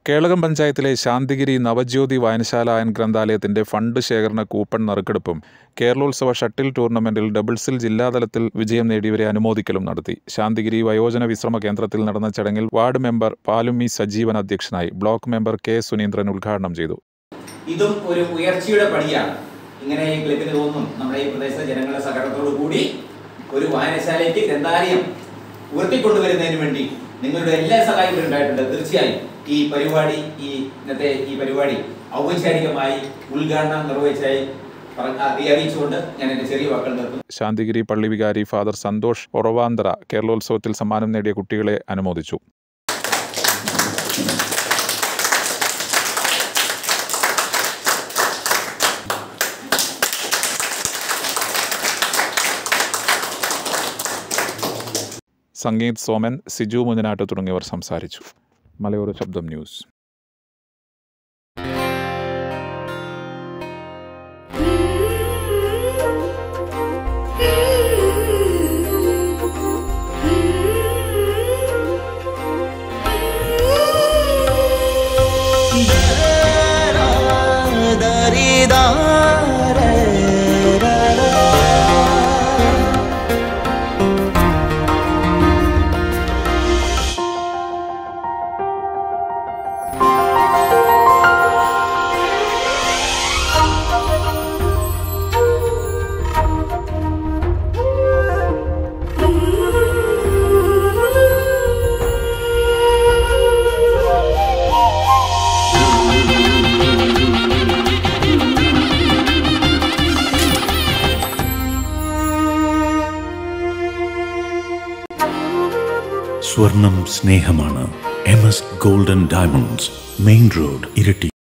കേളകം പഞ്ചായത്തിലെ ശാന്തിഗിരി നവജ്യോതി വായനശാല ആയൻ ഗ്രന്ഥാലയത്തിന്റെ ഫണ്ട് ശേഖരണ കൂപ്പൺ നറുക്കെടുപ്പും കേരളോത്സവ ഷട്ടിൽ ടൂർണമെന്റിൽ ഡബിൾസിൽ ജില്ലാതലത്തിൽ വിജയം നേടിയവരെ അനുമോദിക്കലും നടത്തി ശാന്തിഗിരി വയോജന വിശ്രമ കേന്ദ്രത്തിൽ നടന്ന ചടങ്ങിൽ വാർഡ് മെമ്പർ പാലുമ്മി സജീവൻ അധ്യക്ഷനായി ബ്ലോക്ക് മെമ്പർ കെ സുനീന്ദ്രൻ ഉദ്ഘാടനം ചെയ്തു ഇതും ഒരു ഉയർച്ചയുടെ പടിയാണ് ഇങ്ങനെ ഈ ക്ലബിന് തോന്നും നമ്മുടെ ഈ പ്രദേശത്തെ ജനങ്ങളുടെ സഹകരണത്തോടു കൂടി ഒരു വായനശാലയ്ക്ക് ഗ്രന്ഥാലയം ഉയർത്തിക്കൊണ്ടുവരുന്നതിന് വേണ്ടി നിങ്ങളുടെ എല്ലാ സഹായവും ഉണ്ടായിട്ടുണ്ട് തീർച്ചയായും ഈ പരിപാടി ഈ ഇന്നത്തെ ഈ പരിപാടി ഔപചാരികമായി ഉദ്ഘാടനം നിർവഹിച്ചായി പറഞ്ഞ- അറിയിച്ചുകൊണ്ട് ഞാൻ എൻ്റെ ചെറിയ വാക്കുകൾ നിർത്തുന്നു ശാന്തിഗിരി പള്ളി വികാരി ഫാദർ സന്തോഷ് ഒറവാന്തറ കേരളോത്സവത്തിൽ സമ്മാനം നേടിയ കുട്ടികളെ അനുമോദിച്ചു സംഗീത് സോമൻ സിജു മുഞ്ഞനാട്ട് തുടങ്ങിയവർ സംസാരിച്ചു മലയോര ശബ്ദം ന്യൂസ് സ്വർണം സ്നേഹമാണ് M S golden diamonds main road ഇരട്ടി